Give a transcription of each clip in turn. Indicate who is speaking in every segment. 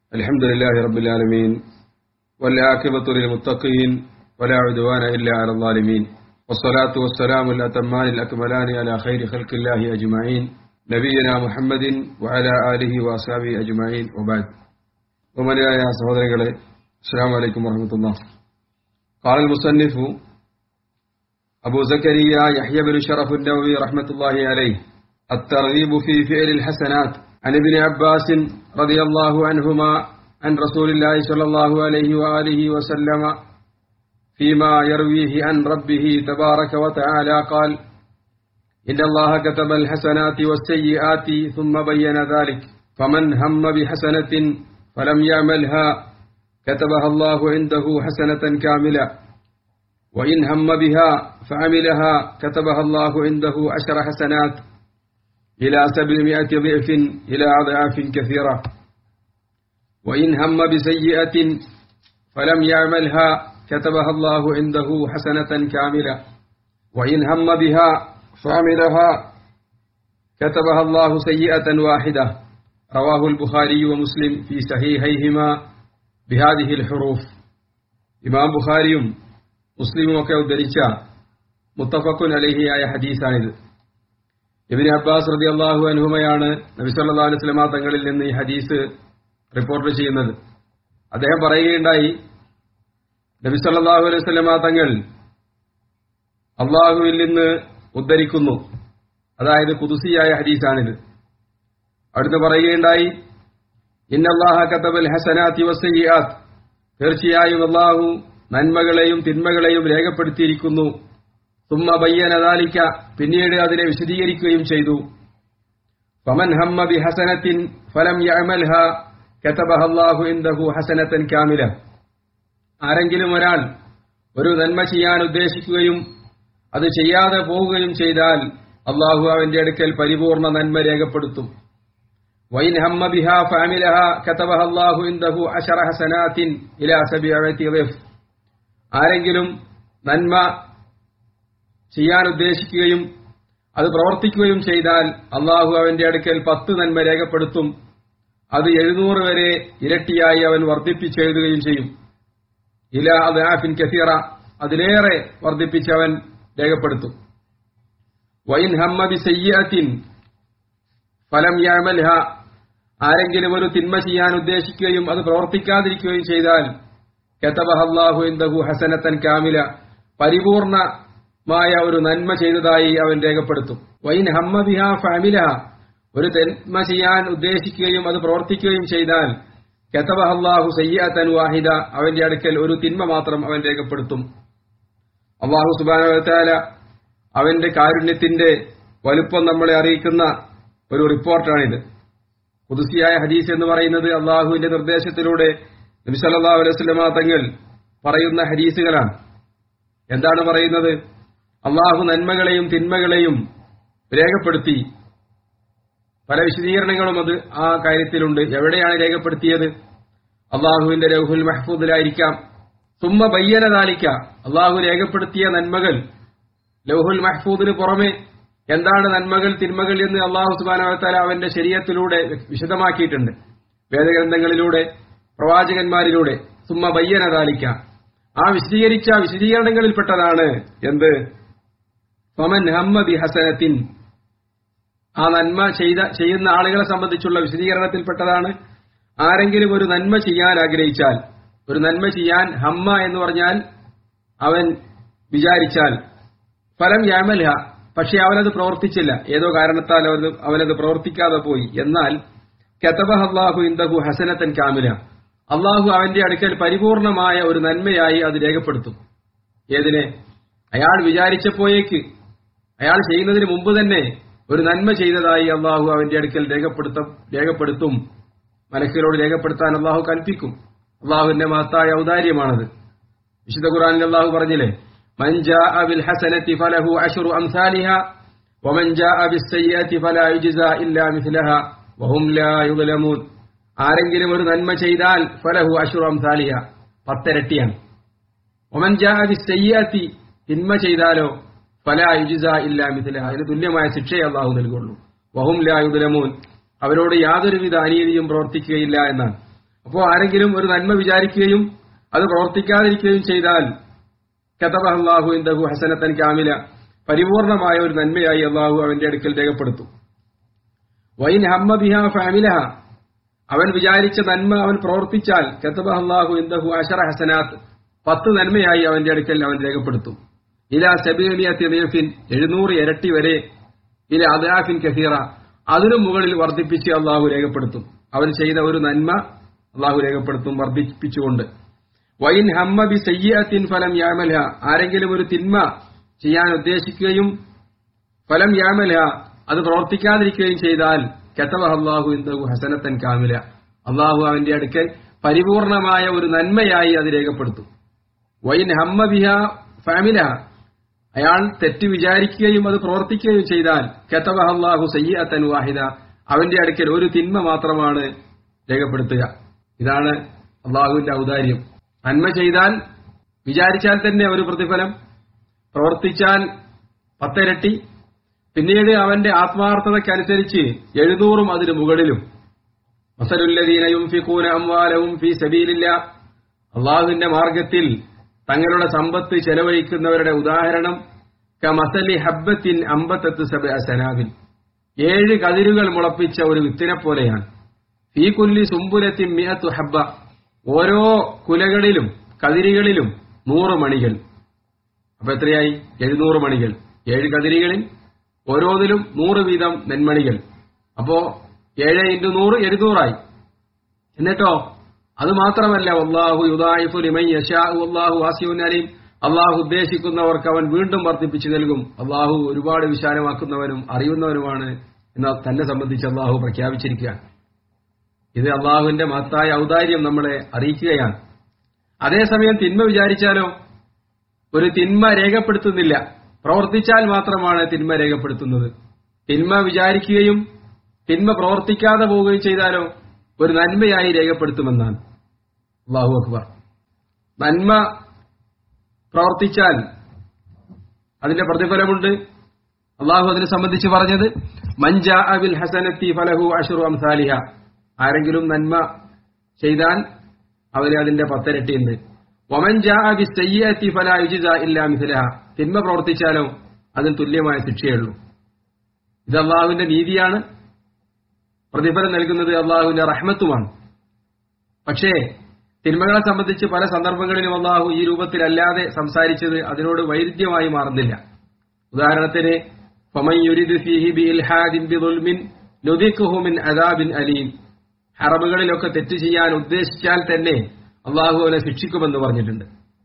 Speaker 1: الحمد لله رب العالمين والعاقبة للمتقين ولا عدوان إلا على الظالمين والصلاة والسلام الأتمان الأكملان على خير خلق الله أجمعين نبينا محمد وعلى آله وأصحابه أجمعين وبعد ومن يا سهودرങ്ങളെ السلام عليكم ورحمة الله قال المصنف أبو زكريا يحيى بن شرف النووي رحمة الله عليه الترغيب في فعل الحسنات عن ابن عباس رضي الله عنهما عن رسول الله صلى الله عليه وآله وسلم فيما يرويه عن ربه تبارك وتعالى قال إن الله كتب الحسنات والسيئات ثم بين ذلك فمن هم بحسنة فلم يعملها كتبها الله عنده حسنة كاملة وإن هم بها فعملها كتبها الله عنده عشر حسنات إلى سبعمائة ضعف إلى أضعاف كثيرة وإن هم بسيئة فلم يعملها كتبها الله عنده حسنة كاملة وإن هم بها فعملها كتبها الله سيئة واحدة رواه البخاري ومسلم في صحيحيهما بهذه الحروف إمام بخاري مسلم وكودريشا متفق عليه آية حديثانഇത് ഇബിന് Abbas റതി അള്ളാഹു അനുഹുമയാണ് നബി സല്ലാ അലൈഹി സ്വലമ തങ്ങളിൽ നിന്ന് ഈ ഹദീസ് റിപ്പോർട്ട് ചെയ്യുന്നത് അദ്ദേഹം പറയുകയുണ്ടായി നബി സല്ലാഹു അലൈഹി സ്വലമ തങ്ങൾ അള്ളാഹുവിൽ നിന്ന് ഉദ്ധരിക്കുന്നു അതായത് കുതുസിയായ ഹദീസാണിത് അവിടുന്ന് പറയുകയുണ്ടായി ഇന്നല്ലാഹ കത്തബൽ ഹസനാത്തി വസയ്യാത്ത് തീർച്ചയായും അള്ളാഹു നന്മകളെയും തിന്മകളെയും രേഖപ്പെടുത്തിയിരിക്കുന്നു തുമ്മ ബയ്യനദാലിക്ക പിന്നീട് അതിനെ വിശദീകരിക്കുകയും ചെയ്തു ഫമൻ ഹമ്മ ബി ഹസനത്തിൻ ഫലം യഅമൽഹ കതബഹ അല്ലാഹു ഇൻദഹു ഹസനത്തൻ കാമില ആരെങ്കിലും ഒരാൾ ഒരു നന്മ ചെയ്യാൻ ഉദ്ദേശിക്കുകയും അത് ചെയ്യാതെ പോവുകയും ചെയ്താൽ അള്ളാഹു അവന്റെ അടുക്കൽ പരിപൂർണ നന്മ രേഖപ്പെടുത്തും വൈൻ ഹമ്മ ബിഹ ഫാമിലഹ കതബഹ അല്ലാഹു ഇൻദഹു അശറ ഹസനാത്തിൻ ഇലാ സബിഅതി ളിഫ് ആരെങ്കിലും നന്മ ചെയ്യാൻ ഉദ്ദേശിക്കുകയും അത് പ്രവർത്തിക്കുകയും ചെയ്താൽ അള്ളാഹു അവന്റെ അടുക്കൽ പത്ത് നന്മ രേഖപ്പെടുത്തും അത് എഴുന്നൂറ് വരെ ഇരട്ടിയായി അവൻ വർദ്ധിപ്പിച്ചെഴുതുകയും ചെയ്യും ഇല അത് ആഫിൻ കസീറ അതിലേറെ വർദ്ധിപ്പിച്ചവൻ രേഖപ്പെടുത്തും വൈൻ ഹമ്മബി സയ്യത്തിൻ ഫലം യാമൽഹ ആരെങ്കിലും ഒരു തിന്മ ചെയ്യാൻ ഉദ്ദേശിക്കുകയും അത് പ്രവർത്തിക്കാതിരിക്കുകയും ചെയ്താൽ കത്തബഹ അള്ളാഹു ഇന്ദഹു ഹസനത്തൻ കാമില പരിപൂർണ മായ ഒരു നന്മ ചെയ്തതായി അവൻ രേഖപ്പെടുത്തും വൈൻ ഹമ്മബിഹ ഫാമിലഹ ഒരു നന്മ ചെയ്യാൻ ഉദ്ദേശിക്കുകയും അത് പ്രവർത്തിക്കുകയും ചെയ്താൽ കത്തബഹ അള്ളാഹു സയ്യാത്തൻ വാഹിദ അവന്റെ അടുക്കൽ ഒരു തിന്മ മാത്രം അവൻ രേഖപ്പെടുത്തും അള്ളാഹു സുബാന അവന്റെ കാരുണ്യത്തിന്റെ വലുപ്പം നമ്മളെ അറിയിക്കുന്ന ഒരു റിപ്പോർട്ടാണിത് പുതുസിയായ ഹദീസ് എന്ന് പറയുന്നത് അള്ളാഹുവിന്റെ നിർദ്ദേശത്തിലൂടെ നബിസല്ലാ അലൈവല്ലമ തങ്ങൾ പറയുന്ന ഹദീസുകളാണ് എന്താണ് പറയുന്നത് അള്ളാഹു നന്മകളെയും തിന്മകളെയും രേഖപ്പെടുത്തി പല വിശദീകരണങ്ങളും അത് ആ കാര്യത്തിലുണ്ട് എവിടെയാണ് രേഖപ്പെടുത്തിയത് അള്ളാഹുവിന്റെ രഹുൽ മഹ്ഫൂദിലായിരിക്കാം സുമ്മ ബയ്യനതാലിക്ക അള്ളാഹു രേഖപ്പെടുത്തിയ നന്മകൾ ലൗഹുൽ മഹ്ഫൂദിന് പുറമെ എന്താണ് നന്മകൾ തിന്മകൾ എന്ന് അള്ളാഹു സുബാനവത്താല അവന്റെ ശരീരത്തിലൂടെ വിശദമാക്കിയിട്ടുണ്ട് വേദഗ്രന്ഥങ്ങളിലൂടെ പ്രവാചകന്മാരിലൂടെ സുമ്മ ബയ്യനതാലിക്ക ആ വിശദീകരിച്ച വിശദീകരണങ്ങളിൽപ്പെട്ടതാണ് എന്ത് ഫമൻ ഹമ്മ ബി ഹസനത്തിൻ ആ നന്മ ചെയ്ത ചെയ്യുന്ന ആളുകളെ സംബന്ധിച്ചുള്ള വിശദീകരണത്തിൽപ്പെട്ടതാണ് ആരെങ്കിലും ഒരു നന്മ ചെയ്യാൻ ആഗ്രഹിച്ചാൽ ഒരു നന്മ ചെയ്യാൻ ഹമ്മ എന്ന് പറഞ്ഞാൽ അവൻ വിചാരിച്ചാൽ ഫലം യാമൽഹ പക്ഷെ അവനത് പ്രവർത്തിച്ചില്ല ഏതോ കാരണത്താൽ അവന് അവനത് പ്രവർത്തിക്കാതെ പോയി എന്നാൽ കതബഹ അള്ളാഹു ഇന്ദഹു ഹസനത്തൻ കാമില അള്ളാഹു അവന്റെ അടുക്കൽ പരിപൂർണമായ ഒരു നന്മയായി അത് രേഖപ്പെടുത്തും ഏതിനെ അയാൾ വിചാരിച്ചപ്പോയേക്ക് അയാൾ ചെയ്യുന്നതിന് മുമ്പ് തന്നെ ഒരു നന്മ ചെയ്തതായി അള്ളാഹു അവന്റെ അടുക്കൽ രേഖപ്പെടുത്ത രേഖപ്പെടുത്തും മലക്കുകളോട് രേഖപ്പെടുത്താൻ അള്ളാഹു കൽപ്പിക്കും അള്ളാഹുവിന്റെ മഹത്തായ ഔദാര്യമാണത് വിശുദ്ധ ഖുറാനിൽ അള്ളാഹു പറഞ്ഞില്ലേ من جاء بالحسنة فله عشر أمثالها ومن جاء بالسيئة فلا يجزى إلا مثلها وهم لا يظلمون ആരെങ്കിലും ഒരു നന്മ ചെയ്താൽ ഫലഹു അഷുർ അംസാലിയ പത്തിരട്ടിയാണ് ഒമൻ ജാഹി സയ്യാത്തി തിന്മ ചെയ്താലോ ഫല യുജിസ ഇല്ല മിഥില അതിന് തുല്യമായ ശിക്ഷയെ അള്ളാഹു നൽകുള്ളൂ വഹും ലായുദലമൂൻ അവരോട് യാതൊരുവിധ അനീതിയും പ്രവർത്തിക്കുകയില്ല എന്നാണ് അപ്പോൾ ആരെങ്കിലും ഒരു നന്മ വിചാരിക്കുകയും അത് പ്രവർത്തിക്കാതിരിക്കുകയും ചെയ്താൽ കതബ അള്ളാഹു ഇന്ദഹു ഹസനത്തൻ കാമില പരിപൂർണമായ ഒരു നന്മയായി അള്ളാഹു അവന്റെ അടുക്കൽ രേഖപ്പെടുത്തും വൈൻ ഹമ്മ ബിഹ ഫാമിലഹ അവൻ വിചാരിച്ച നന്മ അവൻ പ്രവർത്തിച്ചാൽ കതബ അള്ളാഹു ഇന്ദഹു അഷറ ഹസനാത്ത് പത്ത് നന്മയായി അവന്റെ അടുക്കൽ അവൻ രേഖപ്പെടുത്തും ഇല സബീമിയത്തി നീഫിൻ എഴുന്നൂറ് ഇരട്ടി വരെ ഇല അദാഫിൻ കസീറ അതിനു മുകളിൽ വർദ്ധിപ്പിച്ച് അള്ളാഹു രേഖപ്പെടുത്തും അവൻ ചെയ്ത ഒരു നന്മ അള്ളാഹു രേഖപ്പെടുത്തും വർദ്ധിപ്പിച്ചുകൊണ്ട് വൈൻ ഹമ്മ ബി സയ്യത്തിൻ ഫലം യാമൽഹ ആരെങ്കിലും ഒരു തിന്മ ചെയ്യാൻ ഉദ്ദേശിക്കുകയും ഫലം യാമൽഹ അത് പ്രവർത്തിക്കാതിരിക്കുകയും ചെയ്താൽ കെത്തവ അള്ളാഹു ഇന്ദഹു ഹസനത്തൻ കാമില അള്ളാഹു അവന്റെ അടുക്കൽ പരിപൂർണമായ ഒരു നന്മയായി അത് രേഖപ്പെടുത്തും വൈൻ ഹമ്മ ബിഹ ഫാമില അയാൾ തെറ്റ് വിചാരിക്കുകയും അത് പ്രവർത്തിക്കുകയും ചെയ്താൽ കെത്തവ അള്ളാഹു സയ്യത്തൻ വാഹിദ അവന്റെ അടുക്കൽ ഒരു തിന്മ മാത്രമാണ് രേഖപ്പെടുത്തുക ഇതാണ് അള്ളാഹുവിന്റെ ഔദാര്യം നന്മ ചെയ്താൽ വിചാരിച്ചാൽ തന്നെ ഒരു പ്രതിഫലം പ്രവർത്തിച്ചാൽ പത്തിരട്ടി പിന്നീട് അവന്റെ ആത്മാർത്ഥതയ്ക്കനുസരിച്ച് എഴുന്നൂറും അതിനു മുകളിലും മസലുല്ലദീനയും ഫിക്കൂന അംവാലവും ഫി സബീലില്ല അള്ളാഹുവിന്റെ മാർഗത്തിൽ തങ്ങളുടെ സമ്പത്ത് ചെലവഴിക്കുന്നവരുടെ ഉദാഹരണം കമസലി ഹബ്ബത്തിൻ അമ്പത്തത്ത് സബ സനാബിൻ ഏഴ് കതിരുകൾ മുളപ്പിച്ച ഒരു വിത്തിനെ പോലെയാണ് ഫീ കുല്ലി സുംബുലത്തിൻ മിയത്തു ഹബ്ബ ഓരോ കുലകളിലും കതിരികളിലും നൂറ് മണികൾ അപ്പൊ എത്രയായി എഴുന്നൂറ് മണികൾ ഏഴ് കതിരികളിൽ ഓരോന്നിലും നൂറ് വീതം നെന്മണികൾ അപ്പോ ഏഴ് ഇൻറ്റു നൂറ് എഴുന്നൂറായി എന്നിട്ടോ അത് മാത്രമല്ല അള്ളാഹു യുദായിഫു ലിമൻ യശാഹു അള്ളാഹു വാസിയുൻ അലീം അള്ളാഹു ഉദ്ദേശിക്കുന്നവർക്ക് അവൻ വീണ്ടും വർദ്ധിപ്പിച്ചു നൽകും അള്ളാഹു ഒരുപാട് വിശാലമാക്കുന്നവനും അറിയുന്നവനുമാണ് എന്ന് തന്നെ സംബന്ധിച്ച് അള്ളാഹു പ്രഖ്യാപിച്ചിരിക്കുകയാണ് ഇത് അള്ളാഹുവിന്റെ മഹത്തായ ഔദാര്യം നമ്മളെ അറിയിക്കുകയാണ് അതേസമയം തിന്മ വിചാരിച്ചാലോ ഒരു തിന്മ രേഖപ്പെടുത്തുന്നില്ല പ്രവർത്തിച്ചാൽ മാത്രമാണ് തിന്മ രേഖപ്പെടുത്തുന്നത് തിന്മ വിചാരിക്കുകയും തിന്മ പ്രവർത്തിക്കാതെ പോവുകയും ചെയ്താലോ ഒരു നന്മയായി രേഖപ്പെടുത്തുമെന്നാണ് അള്ളാഹു അക്ബർ നന്മ പ്രവർത്തിച്ചാൽ അതിന്റെ പ്രതിഫലമുണ്ട് അള്ളാഹു അതിനെ സംബന്ധിച്ച് പറഞ്ഞത് മഞ്ച അബിൽ ഹസനത്തി ഫലഹു അഷുറു അംസാലിഹ ആരെങ്കിലും നന്മ ചെയ്താൽ അവന് അതിന്റെ പത്തിരട്ടിയുണ്ട് ഒമൻ ജാ ബി സയ്യത്തി ഫല യുജിത ഇല്ലാ മിഥിലഹ തിന്മ പ്രവർത്തിച്ചാലോ അതിന് തുല്യമായ ശിക്ഷയുള്ളൂ ഇത് അള്ളാഹുവിന്റെ നീതിയാണ് പ്രതിഫലം നൽകുന്നത് അള്ളാഹുവിന്റെ റഹ്മത്തുമാണ് പക്ഷേ തിന്മകളെ സംബന്ധിച്ച് പല സന്ദർഭങ്ങളിലും അള്ളാഹു ഈ രൂപത്തിലല്ലാതെ സംസാരിച്ചത് അതിനോട് വൈരുദ്ധ്യമായി മാറുന്നില്ല ഉദാഹരണത്തിന് ഫമൻ യുരിദ് ഫീഹി ബി ഇൽഹാദിൻ ബി ദുൽമിൻ നുദിഖുഹു മിൻ അദാബിൻ അലീം ഹറമുകളിലൊക്കെ തെറ്റ് ചെയ്യാൻ ഉദ്ദേശിച്ചാൽ തന്നെ അള്ളാഹു അവനെ ശിക്ഷിക്കുമെന്ന് പറഞ്ഞിട്ടുണ്ട്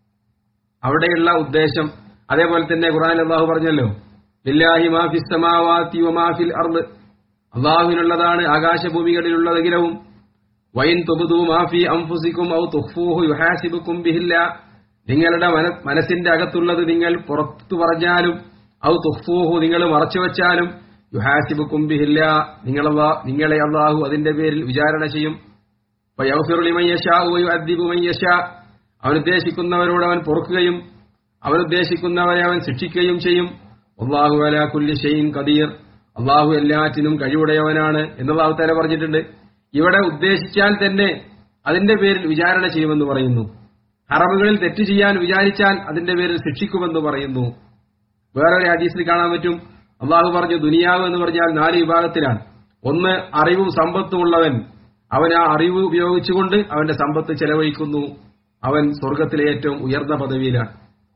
Speaker 1: അവിടെയുള്ള ഉദ്ദേശം അതേപോലെ തന്നെ ഖുറാൻ അള്ളാഹു പറഞ്ഞല്ലോ ലില്ലാഹി മാഫി സമാവാതി വമാഫിൽ അർദ് അള്ളാഹുവിനുള്ളതാണ് ആകാശഭൂമികളിലുള്ളതെങ്കിലവും വൈൻ തുബുദു മാഫി അംഫുസിക്കും ഔ തുഹ്ഫൂഹു യുഹാസിബുക്കും ബിഹില്ല നിങ്ങളുടെ മന- മനസ്സിന്റെ അകത്തുള്ളത് നിങ്ങൾ പുറത്തു പറഞ്ഞാലും ഔ തുഹ്ഫൂഹു നിങ്ങൾ മറച്ചുവെച്ചാലും യുഹാസിബുക്കും ബിഹില്ല നിങ്ങളല്ലാ നിങ്ങളെ അള്ളാഹു അതിന്റെ പേരിൽ വിചാരണ ചെയ്യും ഫയഗ്ഫിറു ലിമൻ യശാഉ വയുഅദ്ദിബു മൻ യശാ അവൻ ഉദ്ദേശിക്കുന്നവരോട് അവൻ പൊറുക്കുകയും അവൻ ഉദ്ദേശിക്കുന്നവരെ അവൻ ശിക്ഷിക്കുകയും ചെയ്യും അള്ളാഹു അലാ കുല്ലി ഷൈൻ ഖദീർ അള്ളാഹു എല്ലാറ്റിനും കഴിവുടയവനാണ് എന്നുള്ള ആൾക്കാരെ പറഞ്ഞിട്ടുണ്ട് ഇവിടെ ഉദ്ദേശിച്ചാൽ തന്നെ അതിന്റെ പേരിൽ വിചാരണ ചെയ്യുമെന്ന് പറയുന്നു ഹറമുകളിൽ തെറ്റ് ചെയ്യാൻ വിചാരിച്ചാൽ അതിന്റെ പേരിൽ ശിക്ഷിക്കുമെന്ന് പറയുന്നു വേറൊരു ഹദീസിൽ കാണാൻ പറ്റും അള്ളാഹു പറഞ്ഞു ദുനിയാവ് എന്ന് പറഞ്ഞാൽ നാല് വിഭാഗത്തിലാണ് ഒന്ന് അറിവും സമ്പത്തും ഉള്ളവൻ അവൻ ആ അറിവ് ഉപയോഗിച്ചുകൊണ്ട് അവന്റെ സമ്പത്ത് ചെലവഴിക്കുന്നു അവൻ സ്വർഗത്തിലെ ഏറ്റവും ഉയർന്ന പദവിയിലാണ്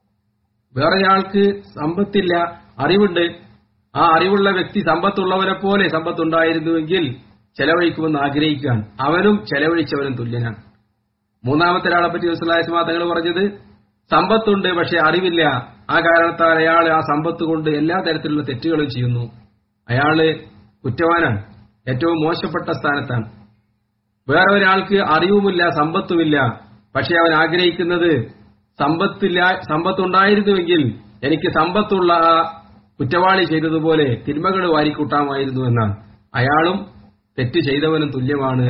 Speaker 1: വേറെയാൾക്ക് സമ്പത്തില്ല അറിവുണ്ട് ആ അറിവുള്ള വ്യക്തി സമ്പത്തുള്ളവനെ പോലെ സമ്പത്തുണ്ടായിരുന്നുവെങ്കിൽ ചെലവഴിക്കുമെന്ന് ആഗ്രഹിക്കുകയാണ് അവനും ചെലവഴിച്ചവനും തുല്യനാണ് മൂന്നാമത്തെ ഒരാളെ പറ്റി വിശ്വലാസ്മാ തങ്ങൾ പറഞ്ഞത് സമ്പത്തുണ്ട് പക്ഷെ അറിവില്ല ആ കാരണത്താൽ അയാൾ ആ സമ്പത്ത് കൊണ്ട് എല്ലാ തരത്തിലുള്ള തെറ്റുകളും ചെയ്യുന്നു അയാള് കുറ്റവാനാണ് ഏറ്റവും മോശപ്പെട്ട സ്ഥാനത്താണ് വേറെ ഒരാൾക്ക് അറിവുമില്ല സമ്പത്തുമില്ല പക്ഷെ അവൻ ആഗ്രഹിക്കുന്നത് സമ്പത്തില്ല സമ്പത്തുണ്ടായിരുന്നുവെങ്കിൽ എനിക്ക് സമ്പത്തുള്ള ആ കുറ്റവാളി ചെയ്തതുപോലെ തിന്മകൾ വാരിക്കൂട്ടാമായിരുന്നു എന്നാണ് അയാളും തെറ്റ് ചെയ്തവനും തുല്യമാണ്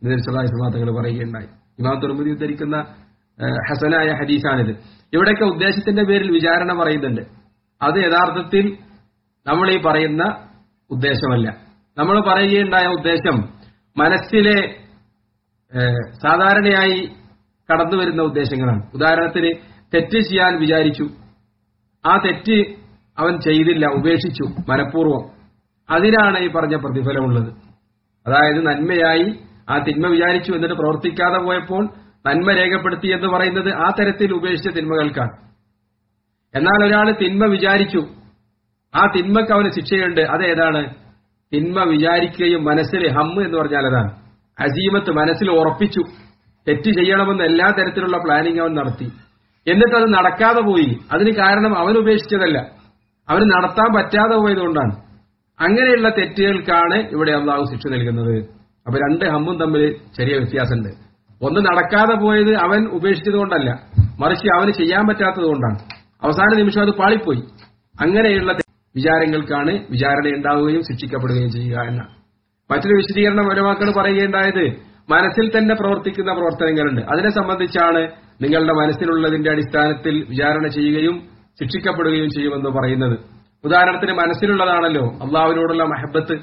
Speaker 1: തങ്ങൾ പറയുകയുണ്ടായി ഇമാം തുറമുതി ഉദ്ധരിക്കുന്ന ഏഹ്, ഹസനായ ഹദീസാണിത് ഇവിടെയൊക്കെ ഉദ്ദേശത്തിന്റെ പേരിൽ വിചാരണ പറയുന്നുണ്ട് അത് യഥാർത്ഥത്തിൽ നമ്മൾ ഈ പറയുന്ന ഉദ്ദേശമല്ല നമ്മൾ പറയുകയുണ്ടായ ഉദ്ദേശം മനസ്സിലെ ഏഹ്, സാധാരണയായി കടന്നു വരുന്ന ഉദ്ദേശങ്ങളാണ് ഉദാഹരണത്തിന് തെറ്റ് ചെയ്യാൻ വിചാരിച്ചു ആ തെറ്റ് അവൻ ചെയ്തില്ല ഉപേക്ഷിച്ചു മനഃപൂർവ്വം അതിനാണ് ഈ പറഞ്ഞ പ്രതിഫലമുള്ളത് അതായത് നന്മയായി ആ തിന്മ വിചാരിച്ചു എന്നിട്ട് പ്രവർത്തിക്കാതെ പോയപ്പോൾ നന്മ രേഖപ്പെടുത്തി എന്ന് പറയുന്നത് ആ തരത്തിൽ ഉപേക്ഷിച്ച തിന്മകൾക്കാണ് എന്നാൽ ഒരാൾ തിന്മ വിചാരിച്ചു ആ തിന്മക്ക് അവന് ശിക്ഷയുണ്ട് അതേതാണ് തിന്മ വിചാരിക്കുകയും മനസ്സിൽ ഹമ്മ് എന്ന് പറഞ്ഞാൽ അതാണ് അസീമത്ത് മനസ്സിൽ ഉറപ്പിച്ചു തെറ്റ് ചെയ്യണമെന്ന് എല്ലാ തരത്തിലുള്ള പ്ലാനിങ് അവൻ നടത്തി എന്നിട്ട് അത് നടക്കാതെ പോയി അതിന് കാരണം അവൻ ഉപേക്ഷിച്ചതല്ല അവന് നടത്താൻ പറ്റാതെ പോയതുകൊണ്ടാണ് അങ്ങനെയുള്ള തെറ്റുകൾക്കാണ് ഇവിടെ അള്ളാഹു ശിക്ഷ നൽകുന്നത് അപ്പൊ രണ്ട് ഹമ്മും തമ്മിൽ ചെറിയ വ്യത്യാസമുണ്ട് ഒന്ന് നടക്കാതെ പോയത് അവൻ ഉപേക്ഷിച്ചതുകൊണ്ടല്ല മറിച്ച് അവന് ചെയ്യാൻ പറ്റാത്തത് കൊണ്ടാണ് അവസാന നിമിഷം അത് പാളിപ്പോയി അങ്ങനെയുള്ള തെ- വിചാരങ്ങൾക്കാണ് വിചാരണ ഉണ്ടാവുകയും ശിക്ഷിക്കപ്പെടുകയും ചെയ്യുക എന്നാണ് മറ്റൊരു വിശദീകരണം ഒരവാക്കൾ പറയുകയുണ്ടായത് മനസ്സിൽ തന്നെ പ്രവർത്തിക്കുന്ന പ്രവർത്തനങ്ങളുണ്ട് അതിനെ സംബന്ധിച്ചാണ് നിങ്ങളുടെ മനസ്സിലുള്ളതിന്റെ അടിസ്ഥാനത്തിൽ വിചാരണ ചെയ്യുകയും ശിക്ഷിക്കപ്പെടുകയും ചെയ്യുമെന്ന് പറയുന്നത് ഉദാഹരണത്തിന് മനസ്സിലുള്ളതാണല്ലോ അള്ളാഹുവിനോടുള്ള മഹബത്ത്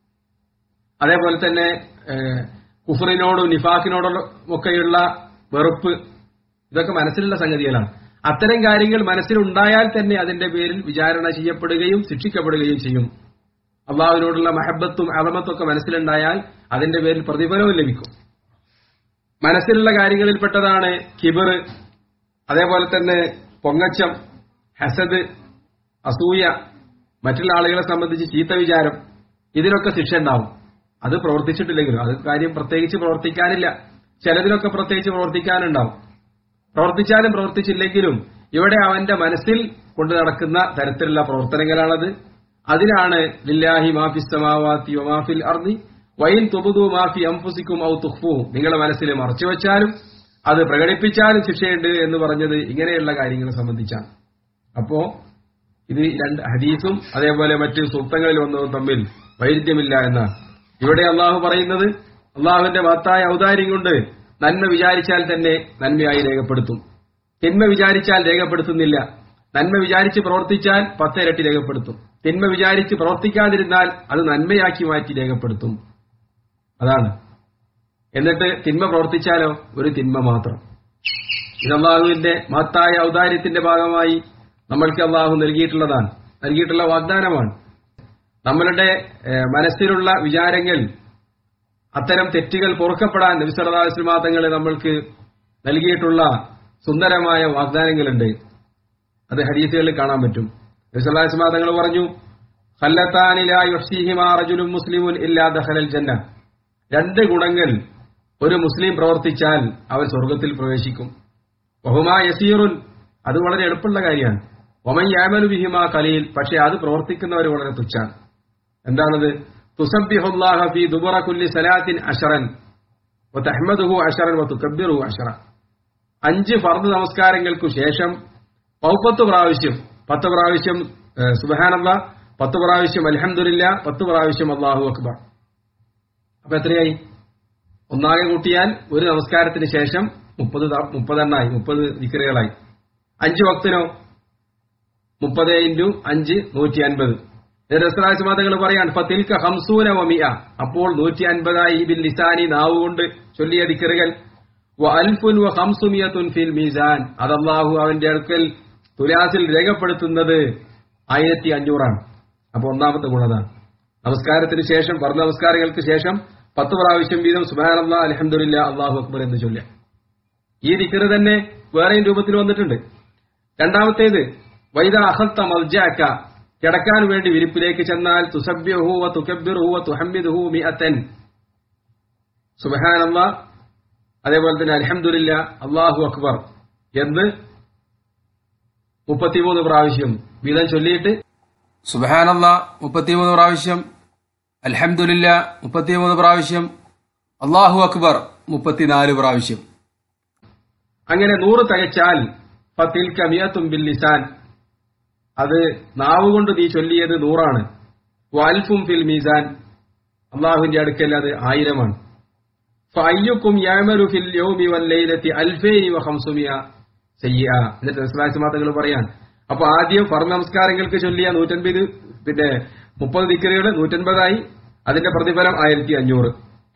Speaker 1: അതേപോലെ തന്നെ ഏഹ്, കുഫറിനോടും നിഫാഖിനോടും ഒക്കെയുള്ള വെറുപ്പ് ഇതൊക്കെ മനസ്സിലുള്ള സംഗതികളാണ് അത്തരം കാര്യങ്ങൾ മനസ്സിലുണ്ടായാൽ തന്നെ അതിന്റെ പേരിൽ വിചാരണ ചെയ്യപ്പെടുകയും ശിക്ഷിക്കപ്പെടുകയും ചെയ്യും അള്ളാഹുവിനോടുള്ള മഹബത്തും അളമത്തും ഒക്കെ മനസ്സിലുണ്ടായാൽ അതിന്റെ പേരിൽ പ്രതിഫലവും ലഭിക്കും മനസ്സിലുള്ള കാര്യങ്ങളിൽപ്പെട്ടതാണ് കിബർ അതേപോലെ തന്നെ പൊങ്ങച്ചം ഹസദ് അസൂയ മറ്റുള്ള ആളുകളെ സംബന്ധിച്ച് ചീത്ത വിചാരം ഇതിനൊക്കെ ശിക്ഷ ഉണ്ടാവും അത് പ്രവർത്തിച്ചിട്ടില്ലെങ്കിലും അത് കാര്യം പ്രത്യേകിച്ച് പ്രവർത്തിക്കാനില്ല ചിലതിനൊക്കെ പ്രത്യേകിച്ച് പ്രവർത്തിക്കാനുണ്ടാവും പ്രവർത്തിച്ചാലും പ്രവർത്തിച്ചില്ലെങ്കിലും ഇവിടെ അവന്റെ മനസ്സിൽ കൊണ്ടു നടക്കുന്ന തരത്തിലുള്ള പ്രവർത്തനങ്ങളാണത് അതിനാണ് ലില്ലാഹി മാഫി സമാവാത്തി മാഫിൽ അർദി വൈൻ തുബുദു മാഫി അംഫുസിക്കും ഔ തുഹ്ഫു നിങ്ങളുടെ മനസ്സിൽ മറച്ചുവെച്ചാലും അത് പ്രകടിപ്പിച്ചാലും ശിക്ഷയുണ്ട് എന്ന് പറഞ്ഞത് ഇങ്ങനെയുള്ള കാര്യങ്ങളെ സംബന്ധിച്ചാണ് അപ്പോ ഇത് രണ്ട് ഹദീസും അതേപോലെ മറ്റ് സൂക്തങ്ങളിൽ വന്നതും തമ്മിൽ വൈരുദ്ധ്യമില്ല എന്നാണ് ഇവിടെ അള്ളാഹു പറയുന്നത് അള്ളാഹുവിന്റെ മഹത്തായ ഔദാര്യം കൊണ്ട് നന്മ വിചാരിച്ചാൽ തന്നെ നന്മയായി രേഖപ്പെടുത്തും തിന്മ വിചാരിച്ചാൽ രേഖപ്പെടുത്തുന്നില്ല നന്മ വിചാരിച്ച് പ്രവർത്തിച്ചാൽ പത്തിരട്ടി രേഖപ്പെടുത്തും തിന്മ വിചാരിച്ച് പ്രവർത്തിക്കാതിരുന്നാൽ അത് നന്മയാക്കി മാറ്റി രേഖപ്പെടുത്തും അതാണ് എന്നിട്ട് തിന്മ പ്രവർത്തിച്ചാലോ ഒരു തിന്മ മാത്രം ഇത് അള്ളാഹുവിന്റെ മഹത്തായ ഔദാര്യത്തിന്റെ ഭാഗമായി നമ്മൾക്ക് അള്ളാഹു നൽകിയിട്ടുള്ളതാണ് നൽകിയിട്ടുള്ള വാഗ്ദാനമാണ് നമ്മളുടെ ഏഹ്, മനസ്സിലുള്ള വിചാരങ്ങൾ അത്തരം തെറ്റുകൾ പൊറുക്കപ്പെടാൻ നബിസലാസ്ലിമാ തങ്ങൾ നമ്മൾക്ക് നൽകിയിട്ടുള്ള സുന്ദരമായ വാഗ്ദാനങ്ങളുണ്ട് അത് ഹരീസുകളിൽ കാണാൻ പറ്റും നബിസലാസ്ലിമാ തങ്ങൾ പറഞ്ഞു ഖല്ലത്താനിലും മുസ്ലിമുൻ ഇല്ലാ ദഹലൽ ജന്ന രണ്ട് ഗുണങ്ങൾ ഒരു മുസ്ലിം പ്രവർത്തിച്ചാൽ അവൻ സ്വർഗത്തിൽ പ്രവേശിക്കും ബഹുമാ യസീറുൻ അത് വളരെ എളുപ്പമുള്ള കാര്യമാണ് ഒമൻ യാമനു ബിഹിമാ കലയിൽ പക്ഷെ അത് പ്രവർത്തിക്കുന്നവർ വളരെ തുച്ഛാണ് എന്താണത് തുസബ്ബിഹുല്ലാഹ ഫീ ദുബറ കുല്ലി സലാത്തിൻ അഷറൻ വതഹ്മദുഹു അഷറൻ വതുകബ്ബിറുഹു അഷറ അഞ്ച് ഫർദ് നമസ്കാരങ്ങൾക്കു ശേഷം പൗപ്പത്ത് പ്രാവശ്യം പത്ത് പ്രാവശ്യം സുബഹാനല്ല പത്ത് പ്രാവശ്യം അൽഹംദുലില്ല പത്ത് പ്രാവശ്യം അള്ളാഹു അക്ബർ അപ്പൊ എത്രയായി ഒന്നാകെ കൂട്ടിയാൽ ഒരു നമസ്കാരത്തിന് ശേഷം മുപ്പത് ത- മുപ്പതെണ്ണായി മുപ്പത് വിക്രികളായി അഞ്ച് ഭക്തനോ മുപ്പത് ഇൻറ്റു അഞ്ച് നൂറ്റി അൻപത് രസരാജമാതകൾ പറയാൻ ഫത്തിൽക്ക ഹംസൂന വമിയ അപ്പോൾ നൂറ്റി അൻപതായി ബിൽ ലിസാനി നാവ് കൊണ്ട് ചൊല്ലിയ ദിക്കറുകൾ വ അൽഫുൻ വ ഹംസുമിയത്തുൻ ഫിൽ മീസാൻ അതല്ലാഹു അവന്റെ അടുക്കൽ തുലാസിൽ രേഖപ്പെടുത്തുന്നത് ആയിരത്തി അഞ്ഞൂറാണ് അപ്പൊ ഒന്നാമത്തെ ഗുണതാണ് നമസ്കാരത്തിന് ശേഷം വർണ്ണ നമസ്കാരങ്ങൾക്ക് ശേഷം പത്ത് പ്രാവശ്യം വീതം സുബാനല്ല അലഹമുല്ല അള്ളാഹു അക്ബർ എന്ന് ചൊല്ലുക ഈ ദിക്കറ് തന്നെ വേറെയും രൂപത്തിൽ വന്നിട്ടുണ്ട് രണ്ടാമത്തേത് വൈദ അഹത്ത മൽജാക്ക കിടക്കാൻ വേണ്ടി വിരിപ്പിലേക്ക് ചെന്നാൽ തുസബ്യഹു വ തുകബ്ബിറുഹു വ തുഹമ്മിദുഹു മിഅത്തൻ സുബ്ഹാനല്ലാ അതേപോലെ തന്നെ അൽഹംദുലില്ല അല്ലാഹു അക്ബർ എന്ന് മുപ്പത്തിമൂന്ന് പ്രാവശ്യം വീതം ചൊല്ലിയിട്ട് സുബഹാനല്ലാ മുപ്പത്തിമൂന്ന് പ്രാവശ്യം അൽഹംദുലില്ല മുപ്പത്തിമൂന്ന് പ്രാവശ്യം അള്ളാഹു അക്ബർ മുപ്പത്തിനാല് പ്രാവശ്യം അങ്ങനെ നൂറ് തികച്ചാൽ ഫത്തിൽക്ക മിയത്തും ബിൽ ലിസാൻ അത് നാവ് കൊണ്ട് നീ ചൊല്ലിയത് നൂറാണ് വാൽഫും ഫിൽ മീസാൻ അള്ളാഹുവിന്റെ അടുക്കൽ അത് ആയിരമാണ് ഫയ്യുക്കും യാമലു ഫിൽ യൗമി വല്ലൈലത്തി അൽഫൈനി വ ഖംസുമിയ സയ്യ എന്നിട്ട് റസൂലുള്ളാഹി പറയാൻ അപ്പൊ ആദ്യം ഫർദ് നമസ്കാരങ്ങൾക്ക് ചൊല്ലിയ നൂറ്റൻപത് പിന്നെ മുപ്പത് ദിക്കറുകൾ നൂറ്റൻപതായി അതിന്റെ പ്രതിഫലം ആയിരത്തി അഞ്ഞൂറ്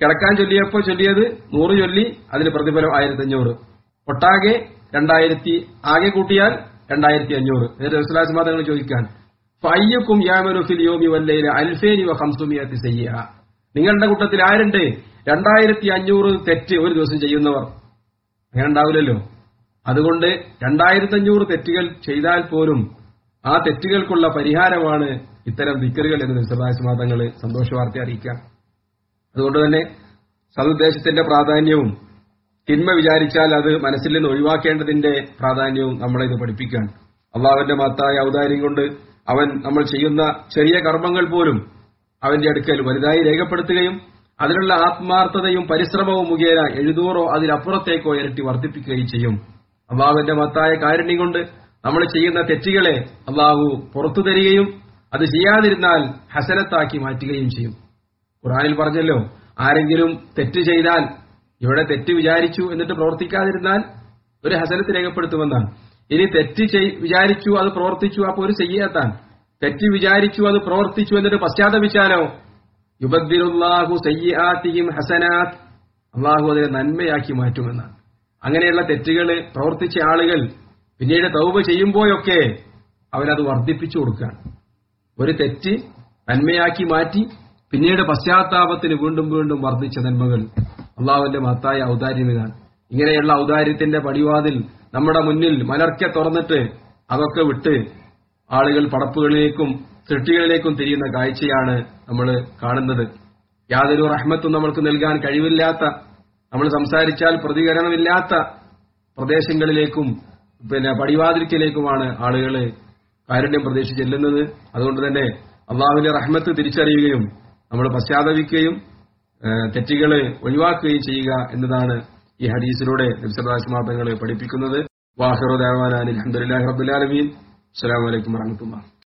Speaker 1: കിടക്കാൻ ചൊല്ലിയപ്പോ ചൊല്ലിയത് നൂറ് ചൊല്ലി അതിന് പ്രതിഫലം ആയിരത്തി അഞ്ഞൂറ് ഒട്ടാകെ രണ്ടായിരത്തി ആകെ കൂട്ടിയാൽ രണ്ടായിരത്തി അഞ്ഞൂറ് റസുലാസ്മാ തങ്ങൾ ചോദിക്കാൻ ഫയ്യക്കും യാമനുഫിൽ യോമി വല്ലയിലെ അൽഫേനി വ ഹംസുമിയത്തി സയ്യ നിങ്ങളുടെ കൂട്ടത്തിൽ ആരുണ്ട് രണ്ടായിരത്തി അഞ്ഞൂറ് തെറ്റ് ഒരു ദിവസം ചെയ്യുന്നവർ അങ്ങനെ ഉണ്ടാവില്ലല്ലോ അതുകൊണ്ട് രണ്ടായിരത്തി അഞ്ഞൂറ് തെറ്റുകൾ ചെയ്താൽ പോലും ആ തെറ്റുകൾക്കുള്ള പരിഹാരമാണ് ഇത്തരം ദിക്കറുകൾ എന്ന് നിസഭാസ്മാ തങ്ങൾ സന്തോഷ വാർത്ത അറിയിക്കാം അതുകൊണ്ട് തന്നെ സതുദ്ദേശത്തിന്റെ പ്രാധാന്യവും തിന്മ വിചാരിച്ചാൽ അത് മനസ്സിൽ നിന്ന് ഒഴിവാക്കേണ്ടതിന്റെ പ്രാധാന്യവും നമ്മളെ ഇത് പഠിപ്പിക്കാൻ അള്ളാഹുവിന്റെ മത്തായ ഔദാര്യം കൊണ്ട് അവൻ നമ്മൾ ചെയ്യുന്ന ചെറിയ കർമ്മങ്ങൾ പോലും അവന്റെ അടുക്കൽ വലുതായി രേഖപ്പെടുത്തുകയും അതിനുള്ള ആത്മാർത്ഥതയും പരിശ്രമവും മുഖേന എഴുന്നൂറോ അതിലപ്പുറത്തേക്കോ ഇരട്ടി വർദ്ധിപ്പിക്കുകയും ചെയ്യും അള്ളാഹുവിന്റെ മത്തായ കാരുണ്യം കൊണ്ട് നമ്മൾ ചെയ്യുന്ന തെറ്റുകളെ അള്ളാഹു പുറത്തു തരികയും അത് ചെയ്യാതിരുന്നാൽ ഹസനത്താക്കി മാറ്റുകയും ചെയ്യും ഖുറാനിൽ പറഞ്ഞല്ലോ ആരെങ്കിലും തെറ്റ് ചെയ്താൽ ഇവിടെ തെറ്റ് വിചാരിച്ചു എന്നിട്ട് പ്രവർത്തിക്കാതിരുന്നാൽ ഒരു ഹസനത്ത് രേഖപ്പെടുത്തുമെന്നാണ് ഇനി തെറ്റ് ചെയ്- വിചാരിച്ചു അത് പ്രവർത്തിച്ചു അപ്പോൾ ഒരു ചെയ്യാത്താൻ തെറ്റ് വിചാരിച്ചു അത് പ്രവർത്തിച്ചു എന്നിട്ട് പശ്ചാത്തപിച്ചാലോ യുബദ്ദിറുല്ലാഹു സയ്യാത്തിഹിം ഹസനാത്ത് അള്ളാഹു അതിനെ നന്മയാക്കി മാറ്റുമെന്നാണ് അങ്ങനെയുള്ള തെറ്റുകൾ പ്രവർത്തിച്ച ആളുകൾ പിന്നീട് തൗബ ചെയ്യുമ്പോഴൊക്കെ അവരത് വർദ്ധിപ്പിച്ചു കൊടുക്കുകയാണ് ഒരു തെറ്റ് നന്മയാക്കി മാറ്റി പിന്നീട് പശ്ചാത്താപത്തിന് വീണ്ടും വീണ്ടും വർദ്ധിച്ച നന്മകൾ അള്ളാഹുവിന്റെ മഹത്തായ ഔദാര്യം ഇതാണ് ഇങ്ങനെയുള്ള ഔദാര്യത്തിന്റെ പടിവാതിൽ നമ്മുടെ മുന്നിൽ മലർക്കെ തുറന്നിട്ട് അതൊക്കെ വിട്ട് ആളുകൾ പടപ്പുകളിലേക്കും സൃഷ്ടികളിലേക്കും തിരിയുന്ന കാഴ്ചയാണ് നമ്മൾ കാണുന്നത് യാതൊരു റഹ്മത്തും നമ്മൾക്ക് നൽകാൻ കഴിവില്ലാത്ത നമ്മൾ സംസാരിച്ചാൽ പ്രതികരണമില്ലാത്ത പ്രദേശങ്ങളിലേക്കും പിന്നെ പടിവാതിൽക്കലേക്കുമാണ് ആളുകൾ കാരുണ്യം പ്രതീക്ഷിച്ച് ചെല്ലുന്നത് അതുകൊണ്ട് തന്നെ അള്ളാഹുവിന്റെ റഹ്മത്ത് തിരിച്ചറിയുകയും നമ്മൾ പശ്ചാത്തപിക്കുകയും ഏഹ്, തെറ്റുകളെ ഒഴിവാക്കുകയും ചെയ്യുക എന്നതാണ് ഈ ഹദീസിലൂടെ നബ്സദാസ്മാർത്ഥങ്ങൾ പഠിപ്പിക്കുന്നത് വാഹിറു ദേവാനാൻ അലഹമുല്ലാ റബുലാലമീൻ അസ്സലാമലൈക്കും വാഹമത്തുള്ള